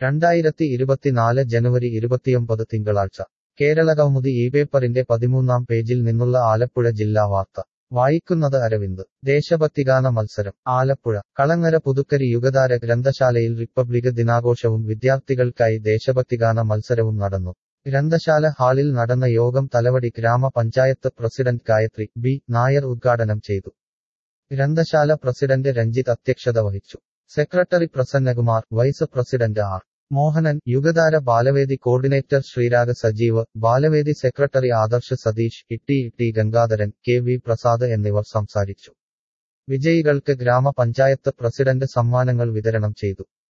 രണ്ടായിരത്തി ഇരുപത്തിനാല് ജനുവരി ഇരുപത്തിയൊമ്പത് തിങ്കളാഴ്ച കേരളകൗമുദി ഈ പേപ്പറിന്റെ പതിമൂന്നാം പേജിൽ നിന്നുള്ള ആലപ്പുഴ ജില്ലാ വാർത്ത വായിക്കുന്നത് അരവിന്ദ് ദേശഭക്തിഗാന മത്സരം ആലപ്പുഴ കളങ്ങര പുതുക്കരി യുഗതാര ഗ്രന്ഥശാലയിൽ റിപ്പബ്ലിക് ദിനാഘോഷവും വിദ്യാർത്ഥികൾക്കായി ദേശഭക്തിഗാന മത്സരവും നടന്നു ഗ്രന്ഥശാല ഹാളിൽ നടന്ന യോഗം തലവടി ഗ്രാമപഞ്ചായത്ത് പ്രസിഡന്റ് ഗായത്രി ബി നായർ ഉദ്ഘാടനം ചെയ്തു ഗ്രന്ഥശാല പ്രസിഡന്റ് രഞ്ജിത്ത് അധ്യക്ഷത വഹിച്ചു secretary Prasannakumar vice president R Mohanan Yugathara Balavedi coordinator Sreerag Sajeev Balavedi secretary Adarsh Satheesh Itty Itty Gangadharan K V Prasad എന്നിവർ സംസാരിച്ചു വിജയികൾക്ക് ഗ്രാമപഞ്ചായത്ത് പ്രസിഡന്റ് സമ്മാനങ്ങൾ വിതരണം ചെയ്തു